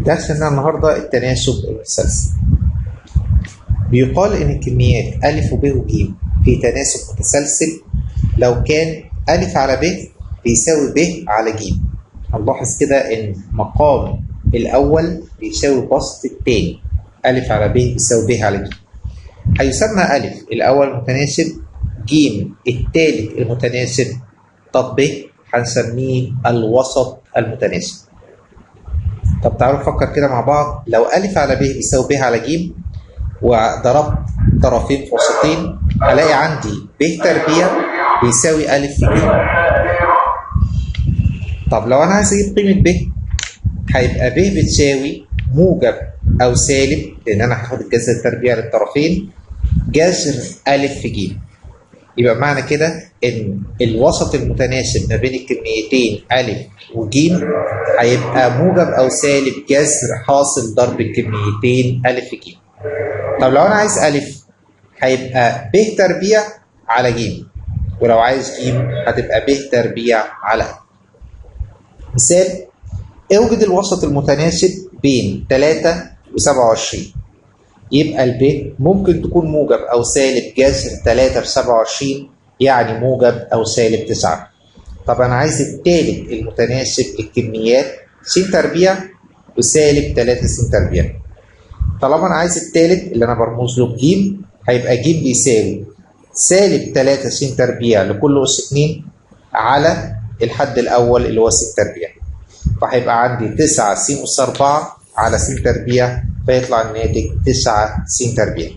درسنا النهارده التناسب المتسلسل بيقال ان الكميات الف وب وج في تناسب متسلسل لو كان الف على ب بيساوي ب على ج هنلاحظ كده ان مقام الاول بيساوي بسط الثاني الف على ب بيساوي ب على ج هيسمى الف الاول متناسب ج الثالث المتناسب طب ب هنسميه الوسط المتناسب طب تعالوا نفكر كده مع بعض لو ألف على ب بيساوي ب على ج وضربت طرفين في وسطين هلاقي عندي ب تربيع بيساوي ألف في ج طب لو أنا عايز أجيب قيمة ب هيبقى ب بتساوي موجب أو سالب لأن أنا هاخد الجذر التربيع للطرفين جذر ألف في ج يبقى معنى كده ان الوسط المتناسب ما بين الكميتين الف وج هيبقى موجب او سالب جذر حاصل ضرب الكميتين الف في ج طب لو انا عايز الف هيبقى ب تربيع على ج ولو عايز ج هتبقى ب تربيع على مثال اوجد الوسط المتناسب بين 3 و27 يبقى الب ممكن تكون موجب أو سالب جذر 3 في 27 يعني موجب أو سالب 9 طب أنا عايز التالت المتناسب للكميات س تربيع وسالب 3 س تربيع طالما أنا عايز التالت اللي أنا برمز له ج هيبقى ج بيساوي سالب 3 س تربيع لكل أس 2 على الحد الأول اللي هو س تربيع فهيبقى عندي 9 س أس 4 على س تربيع فيطلع الناتج 9 س تربيع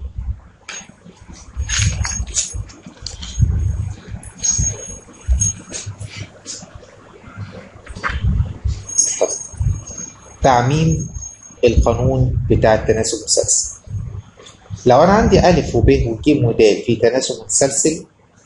تعميم القانون بتاع التناسب المتسلسل لو انا عندي الف وب وج ود في تناسب متسلسل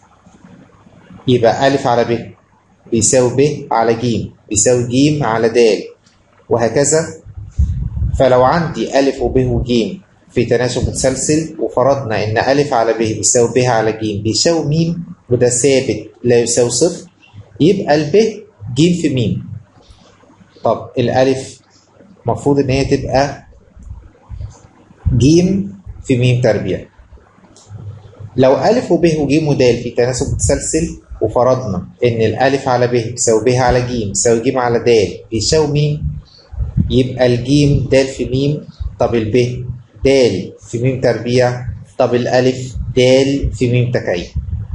يبقى الف على ب بيساوي ب على ج بيساوي ج على د وهكذا فلو عندي ألف وب وج في تناسب متسلسل وفرضنا إن ألف على ب بيساوي ب على ج بيساوي م وده ثابت لا يساوي صفر يبقى الب ج في م طب الألف المفروض إن هي تبقى ج في م تربيع لو ألف وب وج ود في تناسب متسلسل وفرضنا إن الألف على ب بيساوي ب على ج بيساوي ج على د بيساوي م يبقى الجيم د في م طب الب د في م تربيع طب الالف د في م تكعيب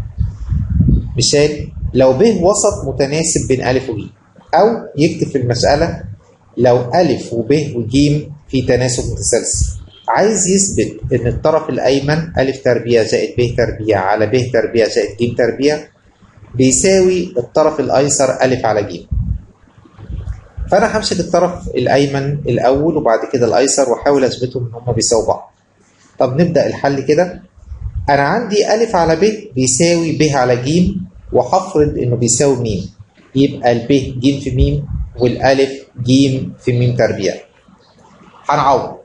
مثال لو ب وسط متناسب بين الف وج او يكتب في المساله لو الف وب وج في تناسب متسلسل عايز يثبت ان الطرف الايمن الف تربيع زائد ب تربيع على ب تربيع زائد ج تربيع بيساوي الطرف الايسر الف على ج فانا همسك الطرف الايمن الاول وبعد كده الايسر واحاول اثبتهم ان هم بيساوي بعض طب نبدا الحل كده انا عندي الف على ب بيساوي ب على ج وهفرض انه بيساوي م يبقى الب ج في م والالف ج في م تربيع هنعوض